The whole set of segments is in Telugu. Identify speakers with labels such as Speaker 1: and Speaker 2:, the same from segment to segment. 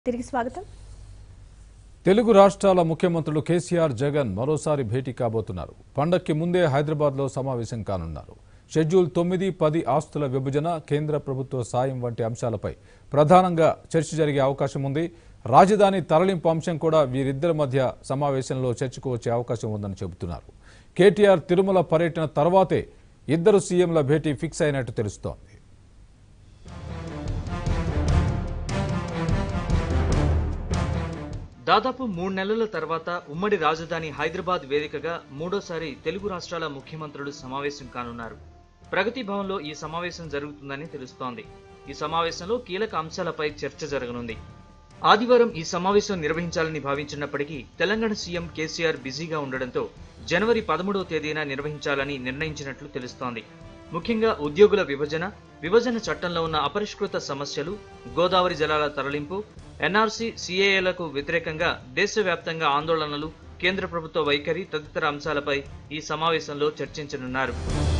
Speaker 1: తిరిగి స్వాగతం
Speaker 2: తెలుగు రాష్ట్రాల ముఖ్యమంత్రులు కేసీఆర్ జగన్ మరోసారి భేటీ కాబోతున్నారు పండక్కి ముందే హైదరాబాద్లో సమావేశం కానున్నారు షెడ్యూల్ తొమ్మిది పది ఆస్తుల విభజన కేంద్ర ప్రభుత్వ సాయం వంటి అంశాలపై ప్రధానంగా చర్చ జరిగే అవకాశం ఉంది రాజధాని తరలింపు అంశం కూడా వీరిద్దరి మధ్య సమావేశంలో చర్చకు వచ్చే అవకాశం ఉందని చెబుతున్నారు కేటీఆర్ తిరుమల పర్యటన తర్వాతే ఇద్దరు సీఎంల భేటీ ఫిక్స్ అయినట్టు తెలుస్తోంది
Speaker 3: దాదాపు మూడు నెలల తర్వాత ఉమ్మడి రాజధాని హైదరాబాద్ వేదికగా మూడోసారి తెలుగు రాష్ట్రాల ముఖ్యమంత్రులు సమావేశం కానున్నారు ప్రగతి భవన్లో ఈ సమావేశం జరుగుతుందని తెలుస్తోంది ఈ సమావేశంలో కీలక అంశాలపై చర్చ జరగనుంది ఆదివారం ఈ సమావేశం నిర్వహించాలని భావించినప్పటికీ తెలంగాణ సీఎం కేసీఆర్ బిజీగా ఉండడంతో జనవరి పదమూడవ తేదీన నిర్వహించాలని నిర్ణయించినట్లు తెలుస్తోంది ముఖ్యంగా ఉద్యోగుల విభజన విభజన చట్టంలో ఉన్న అపరిష్కృత సమస్యలు గోదావరి జలాల తరలింపు ఎన్ఆర్సీ సీఏఏలకు వ్యతిరేకంగా దేశవ్యాప్తంగా ఆందోళనలు కేంద్ర ప్రభుత్వ వైఖరి తదితర అంశాలపై ఈ సమావేశంలో చర్చించనున్నారు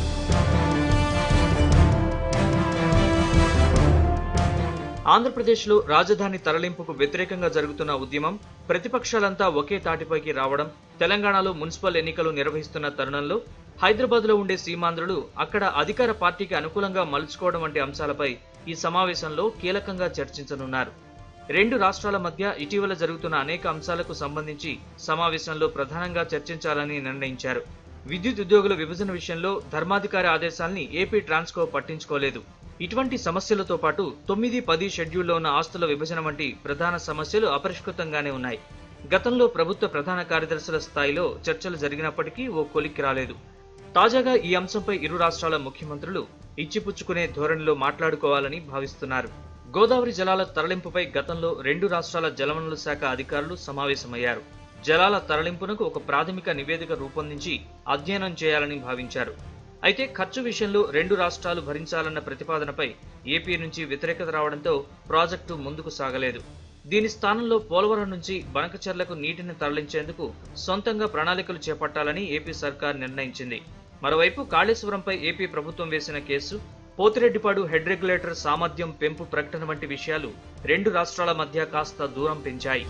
Speaker 3: ఆంధ్రప్రదేశ్లో రాజధాని తరలింపుకు వ్యతిరేకంగా జరుగుతున్న ఉద్యమం ప్రతిపక్షాలంతా ఒకే తాటిపైకి రావడం తెలంగాణలో మున్సిపల్ ఎన్నికలు నిర్వహిస్తున్న తరుణంలో హైదరాబాద్లో ఉండే సీమాంధ్రులు అక్కడ అధికార పార్టీకి అనుకూలంగా మలుచుకోవడం వంటి అంశాలపై ఈ సమావేశంలో కీలకంగా చర్చించనున్నారు రెండు రాష్ట్రాల మధ్య ఇటీవల జరుగుతున్న అనేక అంశాలకు సంబంధించి సమావేశంలో ప్రధానంగా చర్చించాలని నిర్ణయించారు విద్యుత్ ఉద్యోగుల విభజన విషయంలో ధర్మాధికారి ఆదేశాల్ని ఏపీ ట్రాన్స్కో పట్టించుకోలేదు ఇటువంటి సమస్యలతో పాటు తొమ్మిది పది షెడ్యూల్లో ఉన్న ఆస్తుల విభజన వంటి ప్రధాన సమస్యలు అపరిష్కృతంగానే ఉన్నాయి గతంలో ప్రభుత్వ ప్రధాన కార్యదర్శుల స్థాయిలో చర్చలు జరిగినప్పటికీ ఓ కొలిక్కి రాలేదు తాజాగా ఈ అంశంపై ఇరు రాష్ట్రాల ముఖ్యమంత్రులు ఇచ్చిపుచ్చుకునే ధోరణిలో మాట్లాడుకోవాలని భావిస్తున్నారు గోదావరి జలాల తరలింపుపై గతంలో రెండు రాష్ట్రాల జలవనరుల శాఖ అధికారులు సమావేశమయ్యారు జలాల తరలింపునకు ఒక ప్రాథమిక నివేదిక రూపొందించి అధ్యయనం చేయాలని భావించారు అయితే ఖర్చు విషయంలో రెండు రాష్ట్రాలు భరించాలన్న ప్రతిపాదనపై ఏపీ నుంచి వ్యతిరేకత రావడంతో ప్రాజెక్టు ముందుకు సాగలేదు దీని స్థానంలో పోలవరం నుంచి బనకచెర్లకు నీటిని తరలించేందుకు సొంతంగా ప్రణాళికలు చేపట్టాలని ఏపీ సర్కార్ నిర్ణయించింది మరోవైపు కాళేశ్వరంపై ఏపీ ప్రభుత్వం వేసిన కేసు పోతిరెడ్డిపాడు హెడ్ రెగ్యులేటర్ సామర్థ్యం పెంపు ప్రకటన వంటి విషయాలు రెండు రాష్ట్రాల మధ్య కాస్త దూరం పెంచాయి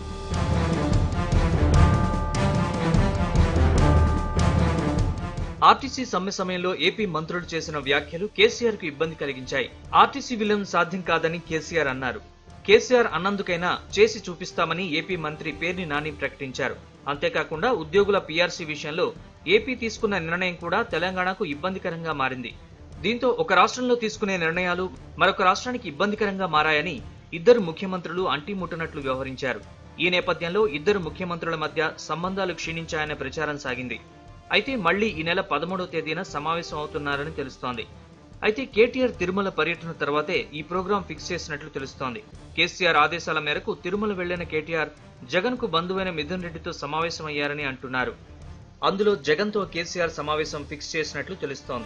Speaker 3: ఆర్టీసీ సమ్మె సమయంలో ఏపీ మంత్రులు చేసిన వ్యాఖ్యలు కేసీఆర్ కు ఇబ్బంది కలిగించాయి ఆర్టీసీ విలీనం సాధ్యం కాదని కేసీఆర్ అన్నారు కేసీఆర్ అన్నందుకైనా చేసి చూపిస్తామని ఏపీ మంత్రి పేర్ని నాని ప్రకటించారు అంతేకాకుండా ఉద్యోగుల పీఆర్సీ విషయంలో ఏపీ తీసుకున్న నిర్ణయం కూడా తెలంగాణకు ఇబ్బందికరంగా మారింది దీంతో ఒక రాష్ట్రంలో తీసుకునే నిర్ణయాలు మరొక రాష్ట్రానికి ఇబ్బందికరంగా మారాయని ఇద్దరు ముఖ్యమంత్రులు అంటిముట్టనట్లు వ్యవహరించారు ఈ నేపథ్యంలో ఇద్దరు ముఖ్యమంత్రుల మధ్య సంబంధాలు క్షీణించాయనే ప్రచారం సాగింది అయితే మళ్లీ ఈ నెల పదమూడవ తేదీన సమావేశం అవుతున్నారని తెలుస్తోంది అయితే కేటీఆర్ తిరుమల పర్యటన తర్వాతే ఈ ప్రోగ్రాం ఫిక్స్ చేసినట్లు తెలుస్తోంది కేసీఆర్ ఆదేశాల మేరకు తిరుమల వెళ్లిన కేటీఆర్ జగన్ కు బంధువైన మిథున్ రెడ్డితో సమావేశమయ్యారని అంటున్నారు అందులో జగన్ తో కేసీఆర్ సమావేశం ఫిక్స్ చేసినట్లు తెలుస్తోంది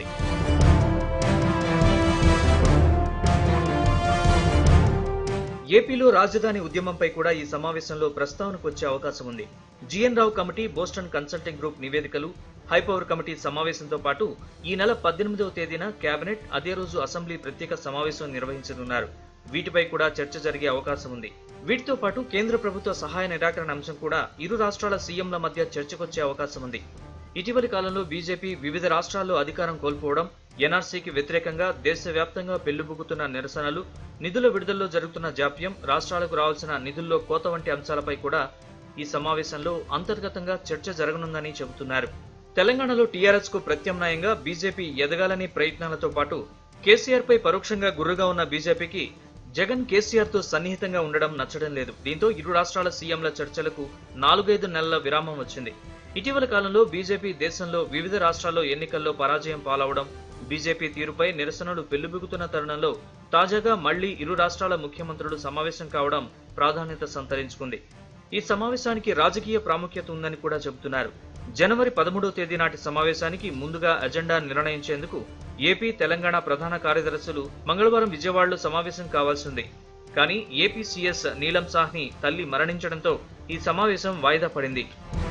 Speaker 3: ఏపీలో రాజధాని ఉద్యమంపై కూడా ఈ సమావేశంలో ప్రస్తావనకు వచ్చే అవకాశం ఉంది GN Rao committee Boston Consulting Group నివేదికలు హైపవర్ కమిటీ సమావేశంతో పాటు ఈ నెల పద్దెనిమిదవ తేదీన కేబినెట్ అదే రోజు అసెంబ్లీ ప్రత్యేక సమావేశం నిర్వహించనున్నారు వీటిపై కూడా చర్చ జరిగే అవకాశం ఉంది వీటితో పాటు కేంద్ర ప్రభుత్వ సహాయ నిరాకరణ అంశం కూడా ఇరు రాష్ట్రాల సీఎంల మధ్య చర్చకొచ్చే అవకాశం ఉంది ఇటీవలి కాలంలో బీజేపీ వివిధ రాష్ట్రాల్లో అధికారం కోల్పోవడం ఎన్ఆర్సీకి వ్యతిరేకంగా దేశవ్యాప్తంగా పెళ్లిబుకుతున్న నిరసనలు నిధుల విడుదలలో జరుగుతున్న జాప్యం రాష్ట్రాలకు రావాల్సిన నిధుల్లో కోత వంటి అంశాలపై కూడా ఈ సమావేశంలో అంతర్గతంగా చర్చ జరగనుందని చెబుతున్నారు తెలంగాణలో టీఆర్ఎస్ కు ప్రత్యామ్నాయంగా బీజేపీ ఎదగాలనే ప్రయత్నాలతో పాటు కేసీఆర్ పై పరోక్షంగా గుర్రుగా ఉన్న బీజేపీకి జగన్ కేసీఆర్ తో సన్నిహితంగా ఉండడం నచ్చడం లేదు దీంతో ఇరు రాష్ట్రాల సీఎంల చర్చలకు నాలుగైదు నెలల విరామం వచ్చింది ఇటీవల కాలంలో బీజేపీ దేశంలో వివిధ రాష్ట్రాల్లో ఎన్నికల్లో పరాజయం పాలవడం బీజేపీ తీరుపై నిరసనలు పెళ్లిబుకుతున్న తరుణంలో తాజాగా మళ్లీ ఇరు రాష్ట్రాల ముఖ్యమంత్రులు సమావేశం కావడం ప్రాధాన్యత సంతరించుకుంది ఈ సమావేశానికి రాజకీయ ప్రాముఖ్యత ఉందని కూడా చెబుతున్నారు జనవరి పదమూడవ తేదీ నాటి సమావేశానికి ముందుగా అజెండా నిర్ణయించేందుకు ఏపీ తెలంగాణ ప్రధాన కార్యదర్శులు మంగళవారం విజయవాడలో సమావేశం కావాల్సింది కానీ ఏపీ సీఎస్ నీలం సాహ్ని తల్లి మరణించడంతో ఈ సమావేశం వాయిదా పడింది